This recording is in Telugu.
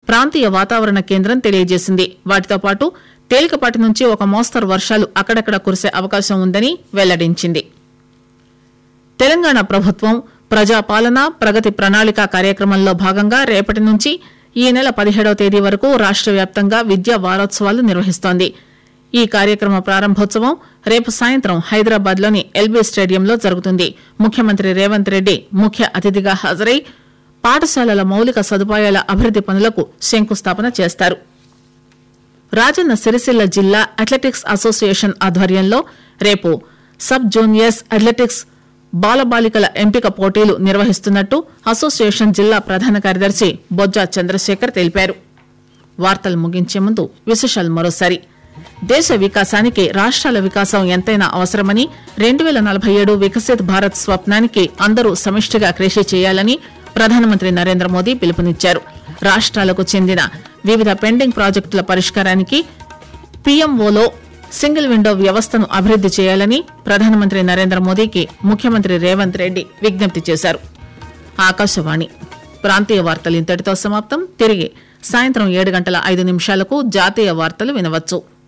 ప్రాంతీయ వాతావరణ కేంద్రం తెలియజేసింది వాటితో పాటు తేలికపాటి నుంచి ఒక మోస్తరు వర్షాలు అక్కడక్కడ కురిసే అవకాశం ఉందని వెల్లడించింది తెలంగాణ ప్రభుత్వం ప్రజాపాలన ప్రగతి ప్రణాళిక కార్యక్రమంలో భాగంగా రేపటి నుంచి ఈ నెల పదిహేడవ తేదీ వరకు రాష్ట వ్యాప్తంగా విద్యా వారోత్సవాలు నిర్వహిస్తోంది ఈ కార్యక్రమ ప్రారంభోత్సవం రేపు సాయంత్రం హైదరాబాద్ లోని ఎల్బీ స్టేడియంలో జరుగుతుంది ముఖ్యమంత్రి రేవంత్ రెడ్డి ముఖ్య అతిథిగా హాజరై పాఠశాలల మౌలిక సదుపాయాల అభివృద్ది పనులకు శంకుస్థాపన చేస్తారు రాజన్న సిరిసిల్ల జిల్లా అథ్లెటిక్స్ అసోసియేషన్ ఆధ్వర్యంలో రేపు సబ్ జూనియర్స్ అథ్లెటిక్స్ బాలబాలికల ఎంపిక పోటీలు నిర్వహిస్తున్నట్టు అసోసియేషన్ జిల్లా ప్రధాన కార్యదర్శి బొజ్జా చంద్రశేఖర్ తెలిపారు వార్తలు ముగించే ముందు విశేషాలు మరోసారి దేశ వికాసానికి రాష్ట్రాల వికాసం ఎంతైనా అవసరమని రెండు వేల నలభై ఏడు వికసిత్ భారత్ స్వప్నానికి అందరూ సమిష్టిగా కృషి చేయాలని ప్రధానమంత్రి నరేంద్ర మోదీ పిలుపునిచ్చారు రాష్ట్రాలకు చెందిన వివిధ పెండింగ్ ప్రాజెక్టుల పరిష్కారానికి పీఎంఓలో సింగిల్ విండో వ్యవస్థను అభివృద్ది చేయాలని ప్రధానమంత్రి నరేంద్ర మోదీకి ముఖ్యమంత్రి రేవంత్ రెడ్డి విజ్ఞప్తి చేశారు ఆకాశవాణి ప్రాంతీయ వార్తలు ఇంతటితో సమాప్తం తిరిగి సాయంత్రం ఏడు గంటల ఐదు నిమిషాలకు జాతీయ వార్తలు వినవచ్చు